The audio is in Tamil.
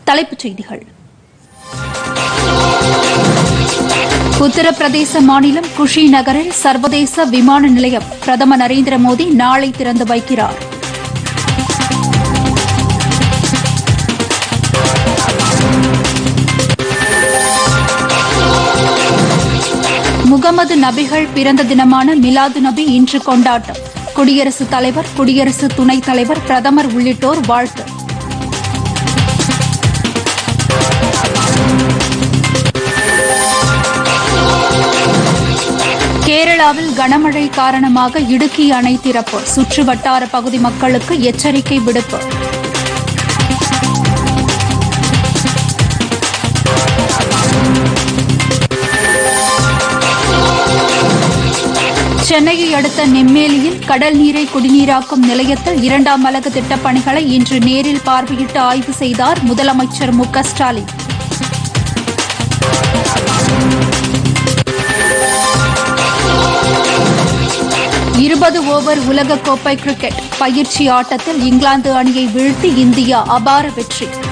தலைப்புச் செய்திகள் உத்தரப்பிரதேச மாநிலம் குஷி நகரில் சர்வதேச விமான நிலையம் பிரதமர் நரேந்திர மோடி நாளை திறந்து வைக்கிறார் முகமது நபிகள் பிறந்த தினமான மிலாது நபி இன்று கொண்டாட்டம் குடியரசுத் தலைவர் குடியரசு துணைத் தலைவர் பிரதமர் உள்ளிட்டோர் வாழ்த்து கேரளாவில் கனமழை காரணமாக இடுக்கி அணை திறப்பு சுற்று வட்டார பகுதி மக்களுக்கு எச்சரிக்கை விடுப்பு சென்னையை அடுத்த நெம்மேலியில் கடல் நீரை குடிநீராக்கும் நிலையத்தில் இரண்டாம் அலகு திட்டப் பணிகளை இன்று நேரில் பார்வையிட்டு ஆய்வு செய்தார் முதலமைச்சர் மு க ஸ்டாலின் இருபது ஓவர் உலகக்கோப்பை கிரிக்கெட் பயிற்சி ஆட்டத்தில் இங்கிலாந்து அணியை வீழ்த்தி இந்தியா அபார வெற்றி